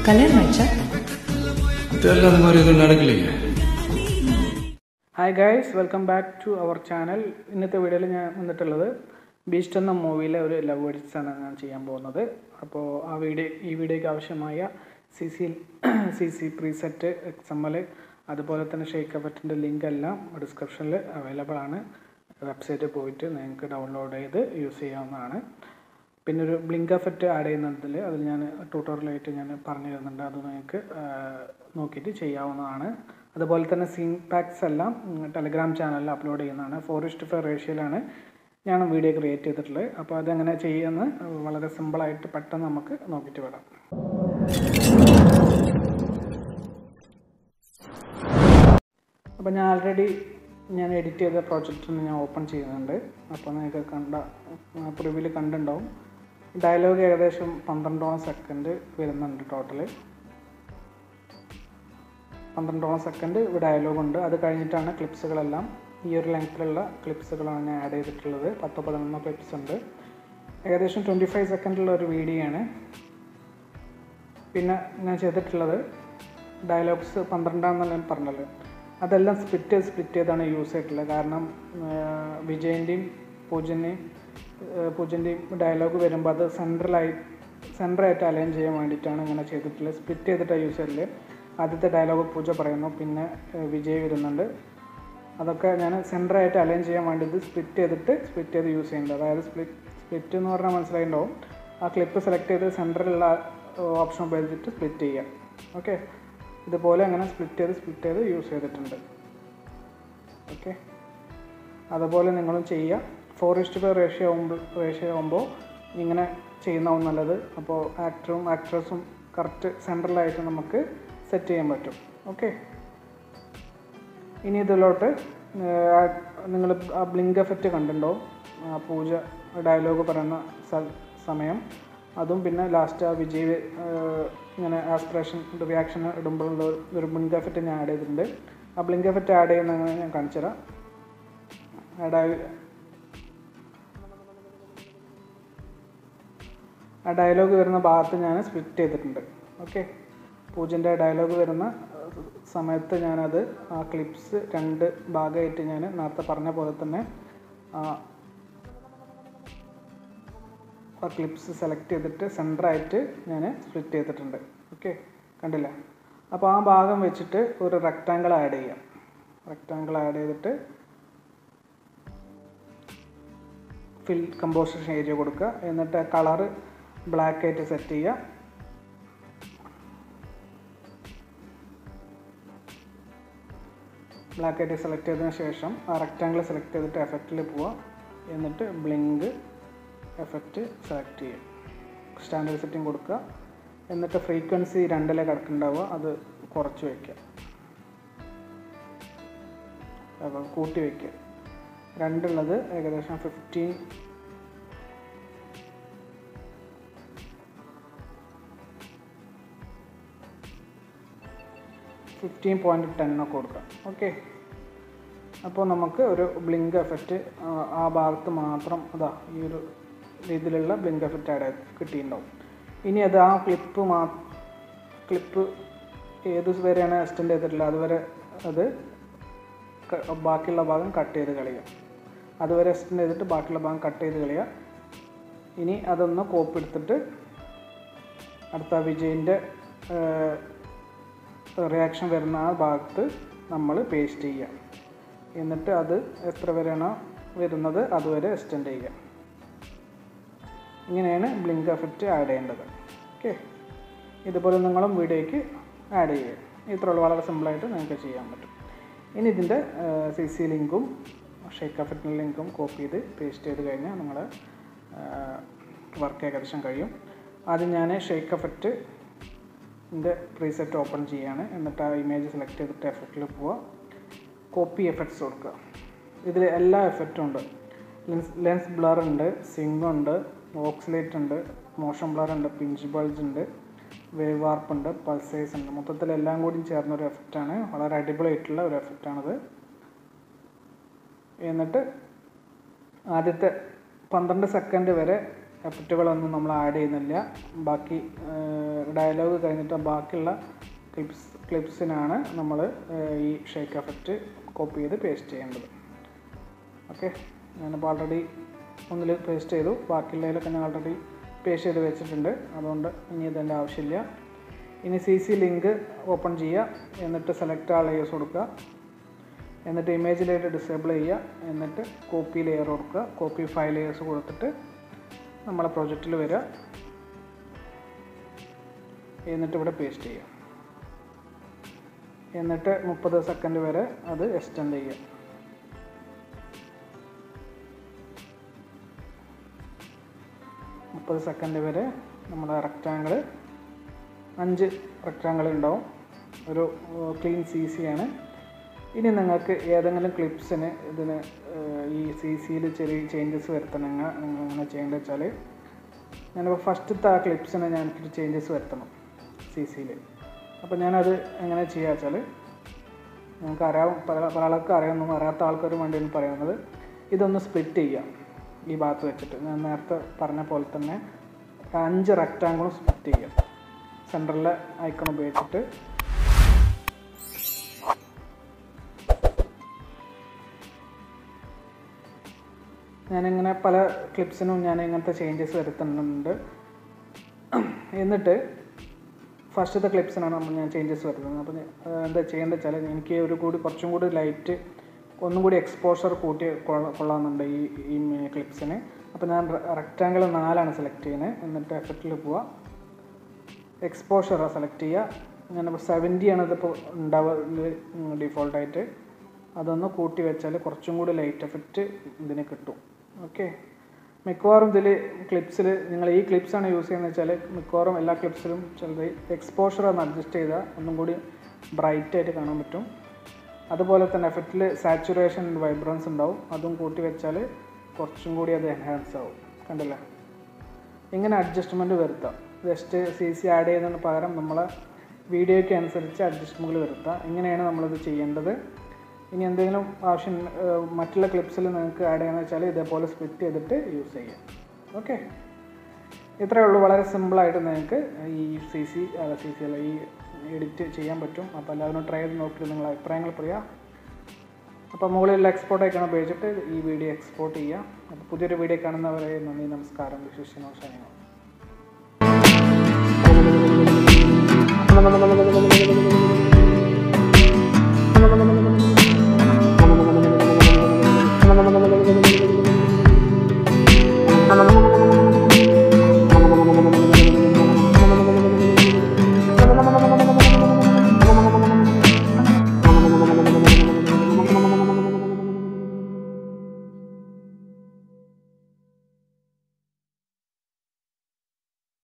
கல்யாணம் ஆயிடுச்சா ഇതെല്ലാം നിങ്ങൾ ഇത് നടക്കില്ലേ hi guys welcome back to our channel ഇന്നത്തെ വീഡിയോയിൽ ഞാൻ വന്നിട്ടുള്ളത് ബീസ്റ്റ് എന്ന മൂവിയിലെ ഒരു ലവ് എഡിറ്റ്സ് ആണ് ഞാൻ ചെയ്യാൻ പോകുന്നത് അപ്പോൾ ആ വീഡിയോ ഈ വീഡിയോയ്ക്ക് ആവശ്യമായ C C C C preset X M L അതുപോലെ തന്നെ ഷെയ്ക്ക് എഫക്റ്റിൻ്റെ ലിങ്ക് എല്ലാം ഡിസ്ക്രിപ്ഷനിൽ അവൈലബിൾ ആണ് വെബ്സൈറ്റിൽ പോയിട്ട് നിങ്ങൾക്ക് ഡൗൺലോഡ് ചെയ്ത് യൂസ് ചെയ്യാവുന്നതാണ് പിന്നെ ഒരു ബ്ലിങ്ക് എഫക്റ്റ് ആഡ് ചെയ്യുന്നതിൽ അതിൽ ഞാൻ ട്യൂട്ടോറിയലായിട്ട് ഞാൻ പറഞ്ഞു തരുന്നുണ്ട് അത് നിങ്ങൾക്ക് നോക്കിയിട്ട് ചെയ്യാവുന്നതാണ് അതുപോലെ തന്നെ സീൻ പാക്സ് എല്ലാം ടെലഗ്രാം ചാനലിൽ അപ്ലോഡ് ചെയ്യുന്നതാണ് ഫോർ ഇസ്റ്റ് ഫൈവ് റേഷ്യയിലാണ് ഞാൻ വീഡിയോ ക്രിയേറ്റ് ചെയ്തിട്ടുള്ളത് അപ്പോൾ അതെങ്ങനെ ചെയ്യുമെന്ന് വളരെ സിമ്പിളായിട്ട് പെട്ടെന്ന് നമുക്ക് നോക്കിയിട്ട് വരാം അപ്പോൾ ഞാൻ ആൾറെഡി ഞാൻ എഡിറ്റ് ചെയ്ത പ്രോജക്റ്റ് ഞാൻ ഓപ്പൺ ചെയ്യുന്നുണ്ട് അപ്പോൾ നിങ്ങൾക്ക് കണ്ട പ്രിവ്യൂവിൽ കണ്ടിട്ടുണ്ടാവും ഡയലോഗ് ഏകദേശം പന്ത്രണ്ടോളം സെക്കൻഡ് വരുന്നുണ്ട് ടോട്ടൽ പന്ത്രണ്ടോളം സെക്കൻഡ് ഡയലോഗ് ഉണ്ട് അത് കഴിഞ്ഞിട്ടാണ് ക്ലിപ്സുകളെല്ലാം ഈ ഒരു ലെങ്ത്തിലുള്ള ക്ലിപ്സുകളാണ് ഞാൻ ആഡ് ചെയ്തിട്ടുള്ളത് പത്തോ പതിനൊന്നോ ക്ലിപ്സ് ഉണ്ട് ഏകദേശം ട്വൻറ്റി ഫൈവ് സെക്കൻഡുള്ള ഒരു വീഡിയോ ആണ് പിന്നെ ഞാൻ ചെയ്തിട്ടുള്ളത് ഡയലോഗ്സ് പന്ത്രണ്ടാണെന്നല്ല ഞാൻ പറഞ്ഞല്ലോ അതെല്ലാം സ്പ്ലിറ്റ് ചെയ്ത് സ്പ്ലിറ്റ് ചെയ്താണ് യൂസ് ചെയ്തിട്ടുള്ളത് കാരണം വിജയൻ്റെയും പൂജൻ്റെയും പൂജൻ്റെയും ഡയലോഗ് വരുമ്പോൾ അത് സെൻട്രലായി സെൻറ്ററായിട്ട് അലൈൻ ചെയ്യാൻ വേണ്ടിയിട്ടാണ് ഇങ്ങനെ ചെയ്തിട്ടുള്ളത് സ്പ്ലിറ്റ് ചെയ്തിട്ടാണ് യൂസ് ചെയ്തിട്ടുള്ളത് ആദ്യത്തെ ഡയലോഗ് പൂജ പറയുന്നു പിന്നെ വിജയ് വരുന്നുണ്ട് അതൊക്കെ ഞാൻ സെൻറ്ററായിട്ട് അലൈൻ ചെയ്യാൻ വേണ്ടിയിട്ട് സ്പ്ലിറ്റ് ചെയ്തിട്ട് സ്പ്ലിറ്റ് ചെയ്ത് യൂസ് ചെയ്യുന്നുണ്ട് അതായത് സ്പ്ലിറ്റ് സ്പ്ലിറ്റ് എന്ന് പറഞ്ഞാൽ മനസ്സിലായിട്ടുണ്ടാവും ആ ക്ലിപ്പ് സെലക്ട് ചെയ്ത് സെൻറ്ററിലുള്ള ഓപ്ഷൻ ഉപയോഗിച്ചിട്ട് സ്പ്ലിറ്റ് ചെയ്യാം ഓക്കെ ഇതുപോലെ അങ്ങനെ സ്പ്ലിറ്റ് ചെയ്ത് സ്പ്ലിറ്റ് ചെയ്ത് യൂസ് ചെയ്തിട്ടുണ്ട് ഓക്കെ അതുപോലെ നിങ്ങളും ചെയ്യുക ഫോർ ഇസ്റ്റ് ഫൈവ് റേഷ്യോ ആകുമ്പോൾ റേഷ്യോ ആകുമ്പോൾ ഇങ്ങനെ ചെയ്യുന്നതാവും നല്ലത് അപ്പോൾ ആക്ടറും ആക്ട്രസും കറക്റ്റ് സെൻട്രലായിട്ട് നമുക്ക് സെറ്റ് ചെയ്യാൻ പറ്റും ഓക്കെ ഇനി ഇതിലോട്ട് നിങ്ങൾ ആ ബ്ലിങ്ക് എഫക്റ്റ് കണ്ടിട്ടുണ്ടോ ആ പൂജ ഡയലോഗ് പറയുന്ന സമയം അതും പിന്നെ ലാസ്റ്റ് ആ വിജയ് ഇങ്ങനെ ആസ്പിറേഷൻ റിയാക്ഷൻ ഇടുമ്പോഴുള്ള ഒരു ബ്ലിങ്ക് എഫക്റ്റ് ഞാൻ ആഡ് ചെയ്തിട്ടുണ്ട് ആ ബ്ലിങ്ക് എഫക്റ്റ് ആഡ് ചെയ്യുന്നത് ഞാൻ കാണിച്ചു തരാം ആഡ് ആ ഡയലോഗ് വരുന്ന ഭാഗത്ത് ഞാൻ സ്പ്ലിറ്റ് ചെയ്തിട്ടുണ്ട് ഓക്കെ പൂജൻ്റെ ഡയലോഗ് വരുന്ന സമയത്ത് ഞാനത് ആ ക്ലിപ്സ് രണ്ട് ഭാഗമായിട്ട് ഞാൻ നേരത്തെ പറഞ്ഞ പോലെ തന്നെ ആ ക്ലിപ്സ് സെലക്ട് ചെയ്തിട്ട് സെൻറ്ററായിട്ട് ഞാൻ സ്പ്ലിറ്റ് ചെയ്തിട്ടുണ്ട് ഓക്കെ കണ്ടില്ല അപ്പോൾ ആ ഭാഗം വെച്ചിട്ട് ഒരു റെക്റ്റാങ്കിൾ ആഡ് ചെയ്യാം റെക്റ്റാങ്കിൾ ആഡ് ചെയ്തിട്ട് ഫിൽ കമ്പോസിഷൻ ഏരിയ കൊടുക്കുക എന്നിട്ട് കളറ് ബ്ലാക്ക് ആയിട്ട് സെറ്റ് ചെയ്യുക ബ്ലാക്ക് ആയിട്ട് സെലക്ട് ചെയ്തതിന് ശേഷം ആ റെക്റ്റാങ്കിൾ സെലക്ട് ചെയ്തിട്ട് എഫക്റ്റിൽ പോവുക എന്നിട്ട് ബ്ലിങ്ക് എഫക്റ്റ് സെലക്ട് ചെയ്യും സ്റ്റാൻഡേർഡ് സെറ്റിംഗ് കൊടുക്കുക എന്നിട്ട് ഫ്രീക്വൻസി രണ്ടിലെ കിടക്കുന്നുണ്ടാവുക അത് കുറച്ച് വയ്ക്കുക അപ്പോൾ കൂട്ടി വയ്ക്കുക രണ്ടുള്ളത് ഏകദേശം ഫിഫ്റ്റീൻ ഫിഫ്റ്റീൻ പോയിൻറ്റ് ടെൻ ഒക്കെ കൊടുക്കാം ഓക്കെ അപ്പോൾ നമുക്ക് ഒരു ബ്ലിങ്ക് എഫക്റ്റ് ആ ഭാഗത്ത് മാത്രം അതാ ഈ ഒരു രീതിയിലുള്ള ബ്ലിങ്ക് എഫക്റ്റ് ആഡ് കിട്ടിയിട്ടുണ്ടാവും ഇനി അത് ആ ക്ലിപ്പ് മാ ക്ലിപ്പ് ഏത് വരെയാണ് എക്സ്റ്റെൻഡ് ചെയ്തിട്ടുള്ളത് അതുവരെ അത് ബാക്കിയുള്ള ഭാഗം കട്ട് ചെയ്ത് കളയുക അതുവരെ എക്സ്റ്റെൻഡ് ചെയ്തിട്ട് ബാക്കിയുള്ള ഭാഗം കട്ട് ചെയ്ത് കളയുക ഇനി അതൊന്ന് കോപ്പി എടുത്തിട്ട് അടുത്ത വിജയിൻ്റെ റിയാക്ഷൻ വരുന്ന ആ ഭാഗത്ത് നമ്മൾ പേസ്റ്റ് ചെയ്യുക എന്നിട്ട് അത് എത്ര വരെയാണോ വരുന്നത് അതുവരെ എക്സ്റ്റെൻഡ് ചെയ്യുക ഇങ്ങനെയാണ് ബ്ലിങ്ക് എഫക്റ്റ് ആഡ് ചെയ്യേണ്ടത് ഓക്കെ ഇതുപോലെ നിങ്ങളും വീഡിയോയ്ക്ക് ആഡ് ചെയ്യുക ഇത്രയുള്ള വളരെ സിമ്പിളായിട്ട് നിങ്ങൾക്ക് ചെയ്യാൻ പറ്റും ഇനി ഇതിൻ്റെ സി സി ലിങ്കും ഷേക്ക് എഫക്റ്റിൻ്റെ ലിങ്കും കോപ്പി ചെയ്ത് പേസ്റ്റ് ചെയ്ത് കഴിഞ്ഞാൽ നിങ്ങളുടെ വർക്ക് ഏകദേശം കഴിയും ആദ്യം ഞാൻ ഷേക്ക് എഫക്റ്റ് ഇതിൻ്റെ പ്രീസെറ്റ് ഓപ്പൺ ചെയ്യാണ് എന്നിട്ട് ആ ഇമേജ് സെലക്ട് ചെയ്തിട്ട് എഫക്റ്റിൽ പോവുക കോപ്പി എഫക്ട്സ് കൊടുക്കുക ഇതിൽ എല്ലാ എഫക്റ്റും ഉണ്ട് ലെൻസ് ലെൻസ് ബ്ലർ ഉണ്ട് സിങ് ഉണ്ട് ഓക്സിലേറ്റ് ഉണ്ട് മോഷൻ ബ്ലർ ഉണ്ട് പിഞ്ച് ബൾജ് ഉണ്ട് വേവ് വാർപ്പ് ഉണ്ട് പൾസേഴ്സ് ഉണ്ട് മൊത്തത്തിൽ എല്ലാം കൂടി ചേർന്ന ഒരു എഫക്റ്റാണ് വളരെ അടിപൊളിയായിട്ടുള്ള ഒരു എഫക്റ്റാണിത് എന്നിട്ട് ആദ്യത്തെ പന്ത്രണ്ട് സെക്കൻഡ് വരെ എഫക്റ്റുകളൊന്നും നമ്മൾ ആഡ് ചെയ്യുന്നില്ല ബാക്കി ഡയലോഗ് കഴിഞ്ഞിട്ട് ബാക്കിയുള്ള ക്ലിപ്സ് ക്ലിപ്സിനാണ് നമ്മൾ ഈ ഷേക്ക് എഫക്റ്റ് കോപ്പി ചെയ്ത് പേസ്റ്റ് ചെയ്യേണ്ടത് ഓക്കെ ഞാനിപ്പോൾ ഓൾറെഡി ഒന്നിൽ പേസ്റ്റ് ചെയ്തു ബാക്കിയുള്ളതിലൊക്കെ ഞാൻ ഓൾറെഡി പേസ്റ്റ് ചെയ്ത് വെച്ചിട്ടുണ്ട് അതുകൊണ്ട് ഇനി ഇതിൻ്റെ ആവശ്യമില്ല ഇനി സി സി ലിങ്ക് ഓപ്പൺ ചെയ്യുക എന്നിട്ട് സെലക്ട് ആ ലേയേഴ്സ് കൊടുക്കുക എന്നിട്ട് ഇമേജ് ലെയർ ഡിസേബിൾ ചെയ്യുക എന്നിട്ട് കോപ്പി ലെയർ കൊടുക്കുക കോപ്പി ഫയൽ ലെയേഴ്സ് കൊടുത്തിട്ട് നമ്മളെ പ്രൊജക്റ്റിൽ വരിക എന്നിട്ട് ഇവിടെ പേസ്റ്റ് ചെയ്യുക എന്നിട്ട് മുപ്പത് സെക്കൻഡ് വരെ അത് എക്സ്റ്റെൻഡ് ചെയ്യുക മുപ്പത് സെക്കൻഡ് വരെ നമ്മുടെ റെക്റ്റാങ്കിൾ അഞ്ച് റെക്റ്റാങ്കിൾ ഉണ്ടാവും ഒരു ക്ലീൻ സി സി ആണ് ഇനി നിങ്ങൾക്ക് ഏതെങ്കിലും ക്ലിപ്സിന് ഇതിന് ഏഹ്, ഈ സി സിയിൽ ചെറിയ ചേഞ്ചസ് വരുത്തണമെങ്കിൽ നിങ്ങൾ എങ്ങനെ ചെയ്യേണ്ടത് വെച്ചാൽ ഞാനിപ്പോൾ ഫസ്റ്റത്തെ ആ ക്ലിപ്സിന് ഞാൻ എനിക്ക് ചേഞ്ചസ് വരുത്തണം സി സിയിൽ അപ്പോൾ ഞാനത് എങ്ങനെ ചെയ്യുക വെച്ചാൽ നിങ്ങൾക്ക് അറിയാം പല പല ആൾക്കാർക്ക് അറിയാമെന്നും അറിയാത്ത ആൾക്കാർ വേണ്ടിയാണ് പറയുന്നത് ഇതൊന്ന് സ്പ്ലിറ്റ് ചെയ്യാം ഈ ഭാഗത്ത് വെച്ചിട്ട് ഞാൻ നേരത്തെ പറഞ്ഞ പോലെ തന്നെ അഞ്ച് റെക്റ്റാങ്കിളും സ്പ്ലിറ്റ് ചെയ്യാം സെൻറ്ററിലെ ഐക്കൺ ഉപയോഗിച്ചിട്ട് ഞാനിങ്ങനെ പല ക്ലിപ്സിനും ഞാൻ ഇങ്ങനത്തെ ചേഞ്ചസ് വരുത്തുന്നുണ്ട് എന്നിട്ട് ഫസ്റ്റത്തെ ക്ലിപ്സിനാണ് നമ്മൾ ഞാൻ ചേഞ്ചസ് വരുത്തുന്നത് അപ്പോൾ ഞാൻ, ആ, എന്താ ചെയ്യേണ്ടത് വെച്ചാൽ എനിക്ക് ഒരു കൂടി കുറച്ചും കൂടി ലൈറ്റ് ഒന്നും കൂടി എക്സ്പോഷർ കൂട്ടി കൊള്ള- കൊള്ളാമെന്നുണ്ട് ഈ ഈ ക്ലിപ്സിന് അപ്പോൾ ഞാൻ റെക്റ്റാങ്കിൾ നാലാണ് സെലക്ട് ചെയ്യുന്നത് എന്നിട്ട് എഫക്റ്റിൽ പോവുക എക്സ്പോഷർ സെലക്ട് ചെയ്യുക ഞാനിപ്പോൾ സെവൻറ്റിയാണ് ഇതിപ്പോൾ ഉണ്ടാവുക ഡിഫോൾട്ടായിട്ട് അതൊന്ന് കൂട്ടി വെച്ചാൽ കുറച്ചും കൂടി ലൈറ്റ് എഫക്റ്റ് ഇതിന് കിട്ടും ഓക്കെ മിക്കവാറും ഇതിൽ ക്ലിപ്സിൽ നിങ്ങൾ ഈ ക്ലിപ്സാണ് യൂസ് ചെയ്യുന്നത് വെച്ചാൽ മിക്കവാറും എല്ലാ ക്ലിപ്സിലും ചിലത് എക്സ്പോഷർ ഒന്ന് അഡ്ജസ്റ്റ് ചെയ്താൽ ഒന്നും കൂടി ബ്രൈറ്റ് ആയിട്ട് കാണാൻ പറ്റും അതുപോലെ തന്നെ എഫക്റ്റിൽ സാച്ചുറേഷൻ വൈബ്രൻസ് ഉണ്ടാവും അതും കൂട്ടി വെച്ചാൽ കുറച്ചും കൂടി അത് എൻഹാൻസ് ആവും കണ്ടില്ലേ ഇങ്ങനെ അഡ്ജസ്റ്റ്മെൻറ്റ് വരുത്താം ജസ്റ്റ് സി സി ആഡ് ചെയ്യുന്നതിന് പകരം നമ്മളെ വീഡിയോയ്ക്ക് അനുസരിച്ച് അഡ്ജസ്റ്റ്മെൻറ്റുകൾ വരുത്താം ഇങ്ങനെയാണ് നമ്മളിത് ചെയ്യേണ്ടത് ഇനി എന്തെങ്കിലും ആവശ്യം ഏഹ്, മറ്റുള്ള ക്ലിപ്സിൽ നിങ്ങൾക്ക് ആഡ് ചെയ്യണമെന്ന് വെച്ചാൽ ഇതേപോലെ സ്പ്ലിറ്റ് ചെയ്തിട്ട് യൂസ് ചെയ്യാം ഓക്കെ ഇത്രയേ ഉള്ളൂ വളരെ സിമ്പിളായിട്ട് നിങ്ങൾക്ക് ഈ സി സി അല്ല സി സി അല്ല ഈ എഡിറ്റ് ചെയ്യാൻ പറ്റും അപ്പോൾ എല്ലാവരും ട്രൈ ചെയ്ത് നോക്കിയിട്ട് നിങ്ങളുടെ അഭിപ്രായങ്ങൾ പറയാം അപ്പോൾ മുകളിലുള്ള എക്സ്പോർട്ട് ഐക്കൺ ഉപയോഗിച്ചിട്ട് ഈ വീഡിയോ എക്സ്പോർട്ട് ചെയ്യാം അപ്പോൾ പുതിയൊരു വീഡിയോ കാണുന്നവരെ നന്ദി നമസ്കാരം വിശ്വസിക്കുന്നു ഷൈനോ